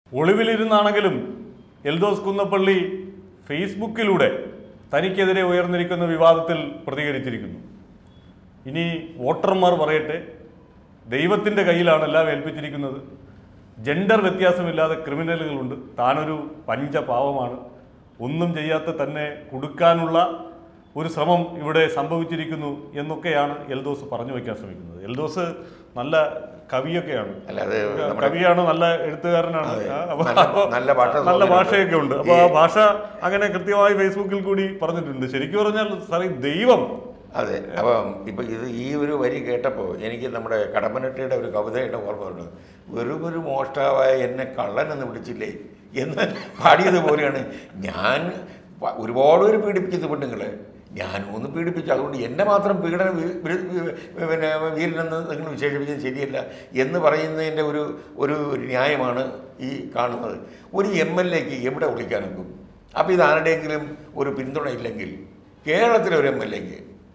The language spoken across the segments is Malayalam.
ഒളിവിലിരുന്നാണെങ്കിലും എൽദോസ് കുന്നപ്പള്ളി ഫേസ്ബുക്കിലൂടെ തനിക്കെതിരെ ഉയർന്നിരിക്കുന്ന വിവാദത്തിൽ പ്രതികരിച്ചിരിക്കുന്നു ഇനി വോട്ടർമാർ പറയട്ടെ ദൈവത്തിൻ്റെ കയ്യിലാണ് എല്ലാം ഏൽപ്പിച്ചിരിക്കുന്നത് ജെൻഡർ വ്യത്യാസമില്ലാതെ ക്രിമിനലുകളുണ്ട് താനൊരു പഞ്ചപാവമാണ് ഒന്നും ചെയ്യാത്ത തന്നെ കൊടുക്കാനുള്ള ഒരു ശ്രമം ഇവിടെ സംഭവിച്ചിരിക്കുന്നു എന്നൊക്കെയാണ് എൽദോസ് പറഞ്ഞു വയ്ക്കാൻ ശ്രമിക്കുന്നത് എൽദോസ് നല്ല കവിയൊക്കെയാണ് അല്ല അത് നമ്മുടെ കവിയാണ് നല്ല എഴുത്തുകാരനാണ് അതെ. ആ, അപ്പൊ- നല്ല- അപ്പൊ നല്ല ഭാഷ നല്ല സ്വാധീനം ഭാഷയൊക്കെ ഉണ്ട് ഉണ്ട്. അപ്പൊ ആ ഈ- ഭാഷ അങ്ങനെ കൃത്യമായി ഫേസ്ബുക്കിൽ കൂടി പറഞ്ഞിട്ടുണ്ട് ശരിക്കും പറഞ്ഞാൽ സാറേ ദൈവം അതെ അപ്പം ഇപ്പം ഇത് ഈ ഒരു വരി കേട്ടപ്പോൾ എനിക്ക് നമ്മുടെ കടമ്പനട്ടയുടെ ഒരു കവിതയുടെ ഓർമ്മ ഉണ്ട് വെറും ഒരു മോഷ്ടാവായ എന്നെ കള്ളനെന്ന് വിളിച്ചില്ലേ എന്ന് പാടിയതുപോലെയാണ് ഞാൻ പ- ഒരുപാട് പേര് പീഡിപ്പിച്ചത് പെണ്ണുങ്ങളെ ഞാനും ഒന്ന് പീഡിപ്പിച്ചു അതുകൊണ്ട് എന്നെ മാത്രം പീഡന വി- വി- വി- പിന്നെ വീരനെന്ന് നിങ്ങൾ വിശേഷിപ്പിച്ചത് ശരിയല്ല എന്ന് പറയുന്നതിൻ്റെ ഒരു ഒരു ന്യായമാണ് ഈ കാണുന്നത് ഒരു എം എൽ എക്ക് എവിടെ വിളിക്കാനൊക്കും അപ്പോൾ ഇത് ആരുടെയെങ്കിലും ഒരു പിന്തുണ ഇല്ലെങ്കിൽ കേരളത്തിലെ ഒരു എം എൽ എക്ക്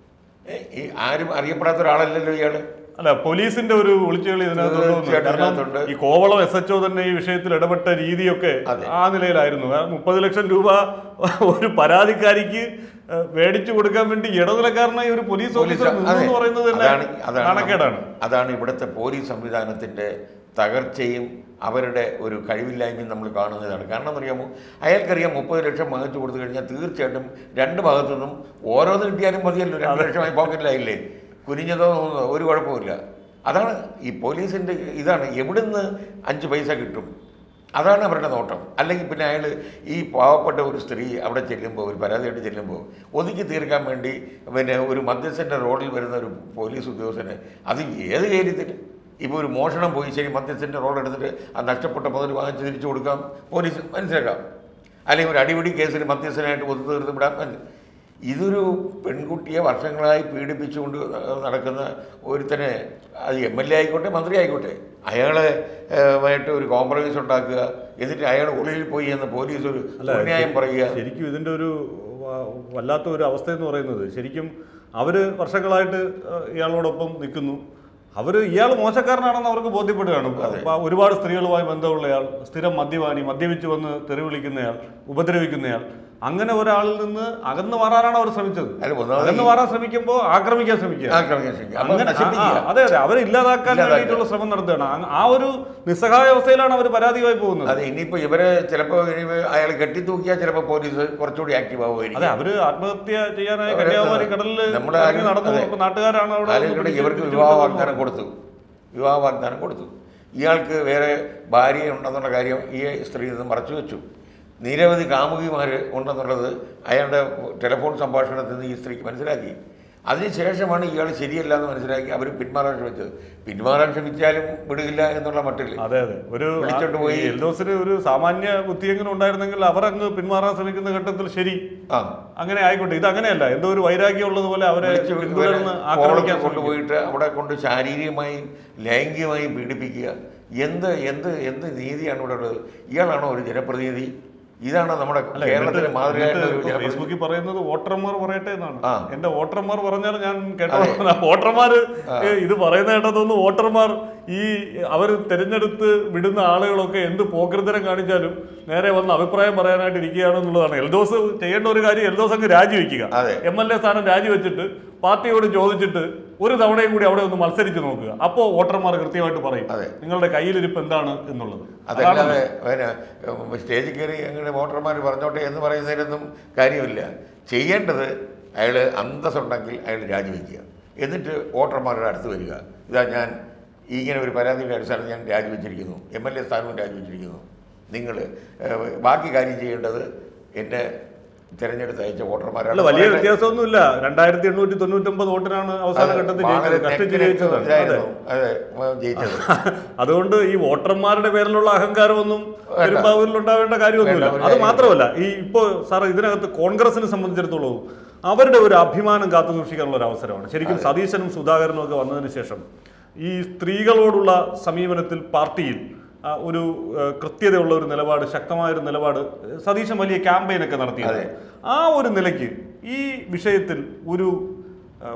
ഈ ആരും അറിയപ്പെടാത്ത ഒരാളല്ലല്ലോ ഇയാള് അല്ല പോലീസിന്റെ ഒരു ഒളിച്ചുകളി ഇതിനകത്ത് ഉണ്ടോ എന്ന്. തീർച്ചയായിട്ടും കാരണം ഇതിനകത്തുണ്ട്. ഈ കോവളം എസ് എച്ച് തന്നെ ഈ വിഷയത്തിൽ ഇടപെട്ട രീതിയൊക്കെ അതെ. ആ നിലയിലായിരുന്നു ആ മുപ്പത് ലക്ഷം രൂപ ഒരു പരാതിക്കാരിക്ക് ഏഹ്, മേടിച്ചു കൊടുക്കാൻ വേണ്ടി ഇടനിലക്കാരനായി ഒരു പോലീസ് പോലീസ് ഓഫീസർ നിന്നു അതെ. എന്ന് പറയുന്നത് തന്നെ അതാണ് അതാണ് നാണക്കേടാണ് അതാണ് ഇവിടുത്തെ പോലീസ് സംവിധാനത്തിന്റെ തകർച്ചയും അവരുടെ ഒരു കഴിവില്ലായ്മയും നമ്മൾ കാണുന്നതാണ് കാരണം എന്നറിയാമോ അയാൾക്കറിയാം മുപ്പത് ലക്ഷം വാങ്ങിച്ചു കൊടുത്തു കഴിഞ്ഞാൽ തീർച്ചയായിട്ടും രണ്ട് ഭാഗത്തു നിന്നും ഓരോന്ന് കിട്ടിയാലും മതിയല്ലോ രണ്ട് ലക്ഷമായി പോക്കറ്റിലായില്ലേ കുനിഞ്ഞതോ ഒരു കുഴപ്പമില്ല അതാണ് ഈ പോലീസിൻ്റെ ഇതാണ് എവിടുന്ന് അഞ്ച് പൈസ കിട്ടും അതാണ് അവരുടെ നോട്ടം അല്ലെങ്കിൽ പിന്നെ അയാൾ ഈ പാവപ്പെട്ട ഒരു സ്ത്രീ അവിടെ ചെല്ലുമ്പോൾ ഒരു പരാതിയായിട്ട് ചെല്ലുമ്പോൾ ഒതുക്കി തീർക്കാൻ വേണ്ടി പിന്നെ ഒരു മധ്യസ്ഥൻ്റെ റോഡിൽ വരുന്ന ഒരു പോലീസ് ഉദ്യോഗസ്ഥന് അത് ഏത് കാര്യത്തിൽ ഇപ്പോൾ ഒരു മോഷണം പോയി ശരി മധ്യസ്ഥൻ്റെ റോഡ് എടുത്തിട്ട് ആ നഷ്ടപ്പെട്ട മുതൽ വാങ്ങിച്ച് തിരിച്ചു കൊടുക്കാം പോലീസ് മനസ്സിലാക്കാം അല്ലെങ്കിൽ ഒരു അടിപിടി കേസിൽ മധ്യസ്ഥനായിട്ട് ഒത്തു തീർത്ത് വിടാൻ മനസ്സി- ഇതൊരു പെൺകുട്ടിയെ വർഷങ്ങളായി പീഡിപ്പിച്ചുകൊണ്ട് നടക്കുന്ന ഒരുത്തനെ അത് എം എൽ എ ആയിക്കോട്ടെ മന്ത്രി ആയിക്കോട്ടെ അയാളെ ഏഹ്, ആയിട്ട് ഒരു കോംപ്രമൈസ് ഉണ്ടാക്കുക എന്നിട്ട് അയാൾ ഉള്ളിൽ പോയി എന്ന് പോലീസ് ഒരു ന്യായം പറയുക ശരിക്കും ഇതിന്റെ ഒരു വ- വല്ലാത്ത ഒരു അവസ്ഥ എന്ന് പറയുന്നത് ശരിക്കും അവര് വർഷങ്ങളായിട്ട് ഏഹ്, ഇയാളോടൊപ്പം നിൽക്കുന്നു അവര് ഇയാൾ മോശക്കാരനാണെന്ന് അവർക്ക് ബോധ്യപ്പെടുകയാണ് അപ്പൊ ഒരുപാട് സ്ത്രീകളുമായി ബന്ധമുള്ളയാൾ സ്ഥിരം മദ്യപാനി മദ്യപിച്ച് വന്ന് തെറി വിളിക്കുന്നയാൾ ഉപദ്രവിക്കുന്നയാൾ അങ്ങനെ ഒരാളിൽ നിന്ന് അകന്നു മാറാനാണ് അവർ ശ്രമിച്ചത് അല്ല, ഒന്നാമത് അകന്നു മാറാൻ ശ്രമിക്കുമ്പോൾ ആക്രമിക്കാൻ ശ്രമിക്കുക ആക്രമിക്കാൻ ശ്രമിക്കുക. അപ്പോൾ അങ്ങനെ ആ, നശിപ്പിക്കുക. ആ, അതെ അതെ അവരെ ഇല്ലാതാക്കാൻ ഇല്ലാതാക്കുക. വേണ്ടിയിട്ടുള്ള ശ്രമം നടത്തുകയാണ് ആ- ആ ഒരു നിസ്സഹായ അവസ്ഥയിലാണ് അവർ പരാതിയായി പോകുന്നത് അത് ഇനിയിപ്പോൾ ഇവരെ ചിലപ്പോൾ അയാൾ കെട്ടിത്തൂക്കിയാൽ ചിലപ്പോൾ പോലീസ് കുറച്ചുകൂടി ആക്റ്റീവ് അതെ ആവുമായിരിക്കും അവര് ആത്മഹത്യ ചെയ്യാനായി അവര് കന്യാകുമാരി കടലിൽ നമ്മുടെ ഇറങ്ങി ആരും- നടന്നു അതെ. അപ്പൊ നാട്ടുകാരാണ് അവിടെ വന്ന് ആലോചിക്കട്ടെ പിടിച്ച് ഇവർക്ക് പിടിച്ച് വിവാഹ കൊണ്ടുവന്നത്. വാഗ്ദാനം കൊടുത്തു വിവാഹ വാഗ്ദാനം കൊടുത്തു ഇയാൾക്ക് വേറെ ഭാര്യ ഉണ്ടെന്നുള്ള കാര്യം ഈ സ്ത്രീ നിന്ന് മറച്ചു വെച്ചു നിരവധി കാമുകിമാർ ഉണ്ടെന്നുള്ളത് അയാളുടെ ടെലിഫോൺ സംഭാഷണത്തിൽ നിന്ന് ഈ സ്ത്രീക്ക് മനസ്സിലാക്കി അതിനുശേഷമാണ് ഇയാൾ ശരിയല്ല എന്ന് മനസ്സിലാക്കി അവർ പിന്മാറാൻ ശ്രമിച്ചത് പിന്മാറാൻ ശ്രമിച്ചാലും വിടുകില്ല എന്നുള്ള മട്ടിൽ അതെ അതെ ഒരു വിളിച്ചോണ്ട് പോയി. ഈ എൽദോസിന് ഒരു സാമാന്യ ബുദ്ധിയെങ്കിലും ഉണ്ടായിരുന്നെങ്കിൽ അവർ അങ്ങ് പിന്മാറാൻ ശ്രമിക്കുന്ന ഘട്ടത്തിൽ ശരി ആ അങ്ങനെ ആയിക്കോട്ടെ ഇത് അങ്ങനെയല്ല എന്തോ ഒരു വൈരാഗ്യം ഉള്ളതുപോലെ അവരെ വിളിച്ച് പിന്തുടർന്ന് കോളേജിൽ ആക്രമിക്കാൻ ശ്രമിക്കും. കൊണ്ടുപോയിട്ട് അവിടെ കൊണ്ട് ശാരീരികമായും ലൈംഗികമായും പീഡിപ്പിക്കുക എന്ത് എന്ത് എന്ത് നീതിയാണ് ഇവിടെ ഉള്ളത് ഇയാളാണോ ഒരു ജനപ്രതിനിധി ഇതാണ് നമ്മുടെ അല്ല, കേരളത്തിലെ എന്നിട്ട് മാതൃകയായിട്ടുള്ള ഒരു എന്നിട്ട് ജനപ്രതിനിധി ഫേസ്ബുക്കിൽ പറയുന്നത് വോട്ടർമാർ പറയട്ടെ എന്നാണ് ആ. എന്റെ വോട്ടർമാർ പറഞ്ഞാൽ ഞാൻ കേട്ടോ വോട്ടർമാർ ഇത് പറയുന്ന കേട്ടതൊന്ന് വോട്ടർമാർ ഈ അവർ തിരഞ്ഞെടുത്ത് വിടുന്ന ആളുകളൊക്കെ എന്ത് പോക്കൃതരം കാണിച്ചാലും നേരെ വന്ന് അഭിപ്രായം പറയാനായിട്ട് ഇരിക്കുകയാണെന്നുള്ളതാണ് എൽദോസ് ചെയ്യേണ്ട ഒരു കാര്യം എൽദോസ് അങ്ങ് രാജിവെക്കുക അതെ. എം എൽ എ സ്ഥാനം രാജിവെച്ചിട്ട് പാർട്ടിയോട് ചോദിച്ചിട്ട് ഒരു തവണയും കൂടി അവിടെ ഒന്ന് മത്സരിച്ച് നോക്കുക അപ്പോൾ വോട്ടർമാർ കൃത്യമായിട്ട് പറയും അതെ. നിങ്ങളുടെ കയ്യിലിരിപ്പ് എന്താണ് എന്നുള്ളത് അതല്ലാതെ പിന്നെ ഉം, സ്റ്റേജിൽ കയറി അങ്ങനെ വോട്ടർമാർ പറഞ്ഞോട്ടെ എന്ന് പറയുന്നതിനൊന്നും കാര്യമില്ല ചെയ്യേണ്ടത് അയാൾ അന്തസ്സുണ്ടെങ്കിൽ അയാൾ രാജിവെക്കുക എന്നിട്ട് വോട്ടർമാരുടെ അടുത്ത് വരിക ഇതാ ഞാൻ ഇങ്ങനെ ഒരു പരാതിയുടെ അടിസ്ഥാനത്തിൽ ഞാൻ രാജിവെച്ചിരിക്കുന്നു എം എൽ എ സ്ഥാനവും രാജിവെച്ചിരിക്കുന്നു നിങ്ങൾ ബാക്കി കാര്യം ചെയ്യേണ്ടത് എന്നെ തിരഞ്ഞെടുത്ത് അയച്ച അല്ല വോട്ടർമാരാണ് വലിയ പറയട്ടെ. വ്യത്യാസമൊന്നുമില്ല രണ്ടായിരത്തി എണ്ണൂറ്റി തൊണ്ണൂറ്റൊമ്പത് വോട്ടിനാണ് അവസാന അത് ഘട്ടത്തിൽ വളരെ ജയിച്ചത് കഷ്ടിച്ച് നെക്കിന് ജയിച്ചതാണ് അതെ ഇതായിരുന്നു. അതെ ജയിച്ചത് അതുകൊണ്ട് ഈ വോട്ടർമാരുടെ പേരിലുള്ള അഹങ്കാരമൊന്നും വേണ്ട. പെരുമ്പാവൂരിൽ ഉണ്ടാവേണ്ട കാര്യമൊന്നുമില്ല വേണ്ട, ഒരു അത് കാര്യം മാത്രമല്ല ഈ ഇപ്പോ സാർ ഇതിനകത്ത് കോൺഗ്രസിനെ സംബന്ധിച്ചിടത്തോളം അവരുടെ ഒരു അഭിമാനം കാത്തു സൂക്ഷിക്കാനുള്ള ഒരു അവസരമാണ് ശരിക്കും സതീശനും സുധാകരനും ഒക്കെ വന്നതിന് ശേഷം ഈ സ്ത്രീകളോടുള്ള സമീപനത്തിൽ പാർട്ടിയിൽ ആ, ഒരു ആ, കൃത്യതയുള്ള ഒരു നിലപാട് ശക്തമായ ഒരു നിലപാട് സതീശൻ വലിയ ക്യാമ്പയിനൊക്കെ നടത്തിയത് അതെ. ആ ഒരു നിലയ്ക്ക് ഈ വിഷയത്തിൽ ഒരു ആ,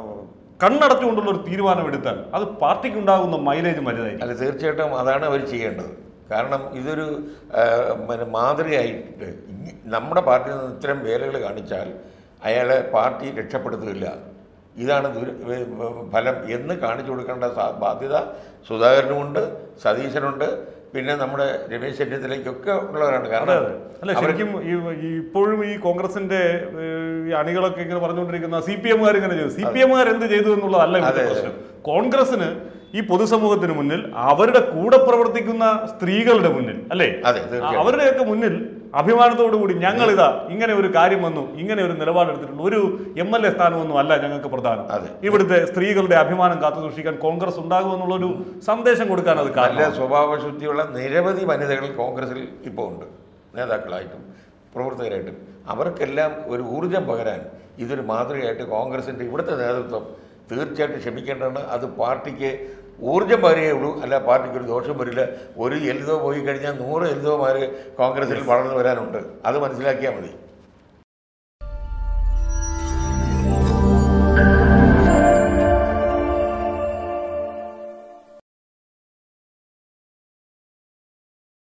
കണ്ണടച്ചുകൊണ്ടുള്ള ഒരു തീരുമാനം എടുത്താൽ അത് പാർട്ടിക്ക് ഉണ്ടാകുന്ന മൈലേജ് വലുതായിരിക്കും അല്ല തീർച്ചയായിട്ടും അതാണ് അവർ ചെയ്യേണ്ടത് കാരണം ഇതൊരു ആ, പിന്നെ മാതൃകയായിട്ട് ഇനി നമ്മുടെ പാർട്ടിയിൽ നിന്ന് ഇത്തരം വേലകൾ കാണിച്ചാൽ അയാളെ പാർട്ടി രക്ഷപ്പെടുത്തുകയില്ല ഇതാണ് ദുര വേ- വേ- ഫലം എന്ന് കാണിച്ചു കൊടുക്കേണ്ട സാ- ബാധ്യത സുധാകരനുമുണ്ട് സതീശനുണ്ട് പിന്നെ നമ്മുടെ രമേശ് ചെന്നിത്തലയ്ക്കൊക്കെ ഉള്ളവരാണ് അതെ കാരണം അതെ അല്ല ശരിക്കും ഈ ഈ ഇപ്പോഴും ഈ കോൺഗ്രസിന്റെ ഏഹ്, ഈ അണികളൊക്കെ ഇങ്ങനെ പറഞ്ഞുകൊണ്ടിരിക്കുന്ന സി പി എമ്മുകാർ ഇങ്ങനെ ചെയ്തു സി പി എമ്മുകാർ എന്ത് ചെയ്തു എന്നുള്ളതല്ല ഇവിടുത്തെ പ്രശ്നം കോൺഗ്രസിന് ഈ പൊതുസമൂഹത്തിന് മുന്നിൽ അവരുടെ കൂടെ പ്രവർത്തിക്കുന്ന സ്ത്രീകളുടെ മുന്നിൽ അല്ലേ അതെ, തീർച്ചയായും. അവരുടെയൊക്കെ മുന്നിൽ അഭിമാനത്തോടു കൂടി ഞങ്ങൾ ഇതാ ഇങ്ങനെ ഒരു കാര്യം വന്നു ഇങ്ങനെ ഒരു നിലപാടെടുത്തിട്ടുണ്ട് ഒരു എം എൽ എ സ്ഥാനമൊന്നും അല്ല ഞങ്ങൾക്ക് പ്രധാനം അതെ. ഇവിടുത്തെ സ്ത്രീകളുടെ അഭിമാനം കാത്തു സൂക്ഷിക്കാൻ കോൺഗ്രസ് ഉണ്ടാകുമെന്നുള്ളൊരു സന്ദേശം കൊടുക്കാൻ അത് നല്ല കാരണം സ്വഭാവശുദ്ധിയുള്ള നിരവധി വനിതകൾ കോൺഗ്രസിൽ ഇപ്പോൾ ഉണ്ട് നേതാക്കളായിട്ടും പ്രവർത്തകരായിട്ടും അവർക്കെല്ലാം ഒരു ഊർജം പകരാൻ ഇതൊരു മാതൃകയായിട്ട് കോൺഗ്രസിൻ്റെ ഇവിടുത്തെ നേതൃത്വം തീർച്ചയായിട്ടും ക്ഷമിക്കേണ്ടതാണ് അത് പാർട്ടിക്ക് ഊർജം പകരുകയേ ഉള്ളൂ അല്ല പാർട്ടിക്ക് ഒരു ദോഷം വരില്ല ഒരു എൽദോ പോയി കഴിഞ്ഞാൽ നൂറ് എൽദോമാർ കോൺഗ്രസിൽ വളർന്നു വരാനുണ്ട് അത് മനസ്സിലാക്കിയാൽ മതി